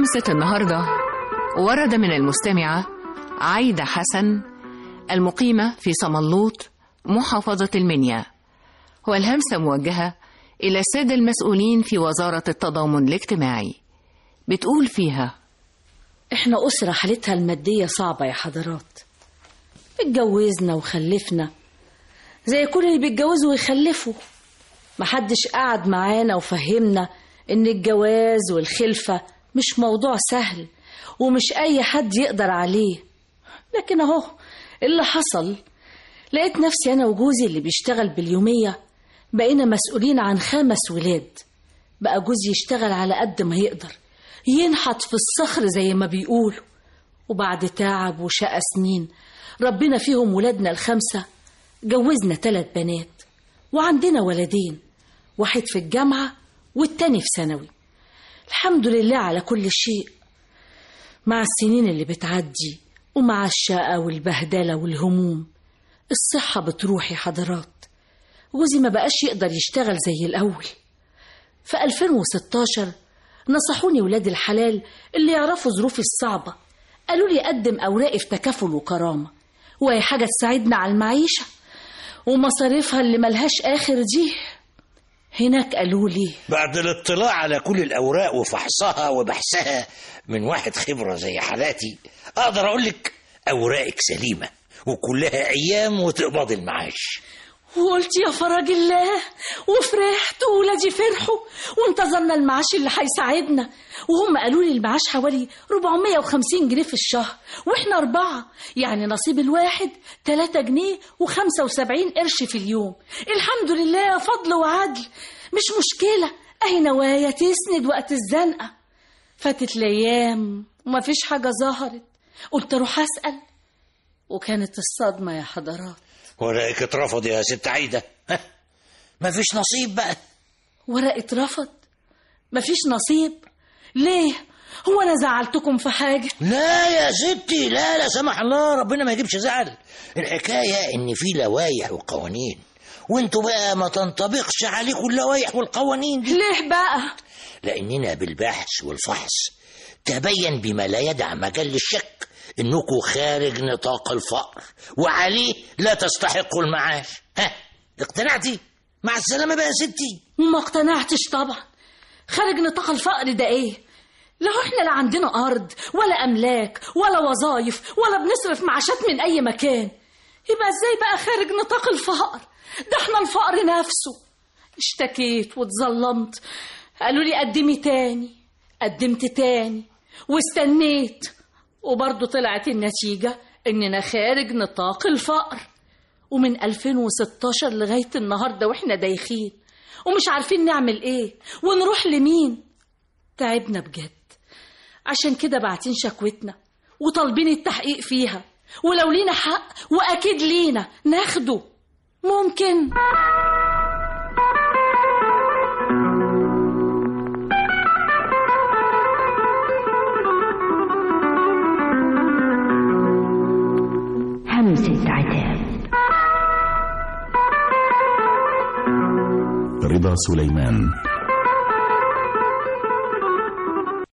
همسة النهاردة ورد من المستمعة عايدة حسن المقيمة في صملوط محافظة المنيا والهمسة موجهة إلى السادة المسؤولين في وزارة التضامن الاجتماعي بتقول فيها احنا أسرة حالتها المادية صعبة يا حضرات اتجوزنا وخلفنا زي كل اللي بيتجوزوا ويخلفوا محدش قعد معانا وفهمنا ان الجواز والخلفة مش موضوع سهل ومش اي حد يقدر عليه لكن اهو اللي حصل لقيت نفسي انا وجوزي اللي بيشتغل باليومية بقينا مسؤولين عن خمس ولاد بقى جوزي يشتغل على قد ما يقدر ينحت في الصخر زي ما بيقولوا وبعد تعب وشقى سنين ربنا فيهم ولادنا الخمسة جوزنا ثلاث بنات وعندنا ولدين واحد في الجامعة والتاني في ثانوي الحمد لله على كل شيء مع السنين اللي بتعدي ومع الشقة والبهدلة والهموم الصحة بتروح يا حضرات جوزي ما بقاش يقدر يشتغل زي الأول في 2016 نصحوني ولاد الحلال اللي يعرفوا ظروفي الصعبة قالوا لي أقدم أوراقي في تكافل وكرامة وهي حاجة تساعدنا على المعيشة ومصاريفها اللي ملهاش آخر دي هناك قالوا لي بعد الاطلاع على كل الأوراق وفحصها وبحثها من واحد خبرة زي حالاتي أقدر أقول لك أوراقك سليمة وكلها أيام وتقبض المعاش وقلت يا فرج الله وفرحت وولادي فرحوا وانتظرنا المعاش اللي هيساعدنا وهم قالوا لي المعاش حوالي 450 جنيه في الشهر واحنا أربعة يعني نصيب الواحد 3 جنيه و75 قرش في اليوم الحمد لله فضل وعدل مش مشكلة أهي نوايا تسند وقت الزنقة فاتت الأيام ومفيش حاجة ظهرت قلت أروح أسأل وكانت الصدمة يا حضرات ورقك اترفض يا ست عايدة ها؟ مفيش نصيب بقى ورقة رفض مفيش نصيب ليه هو أنا زعلتكم في حاجة لا يا ستي لا لا سمح الله ربنا ما يجيبش زعل الحكاية ان في لوايح وقوانين وانتوا بقى ما تنطبقش عليكم اللوايح والقوانين دي ليه بقى لاننا بالبحث والفحص تبين بما لا يدع مجال للشك انكم خارج نطاق الفقر وعليه لا تستحقوا المعاش ها اقتنعتي مع السلامة بقى يا ستي ما اقتنعتش طبعا خارج نطاق الفقر ده ايه لو احنا لا عندنا ارض ولا املاك ولا وظايف ولا بنصرف معاشات من اي مكان يبقى ازاي بقى خارج نطاق الفقر ده احنا الفقر نفسه اشتكيت واتظلمت قالوا لي قدمي تاني قدمت تاني واستنيت وبرضه طلعت النتيجة إننا خارج نطاق الفقر ومن 2016 لغاية النهاردة وإحنا دايخين ومش عارفين نعمل إيه ونروح لمين تعبنا بجد عشان كده باعتين شكوتنا وطالبين التحقيق فيها ولو لينا حق وأكيد لينا ناخده ممكن همسة عتاب رضا سليمان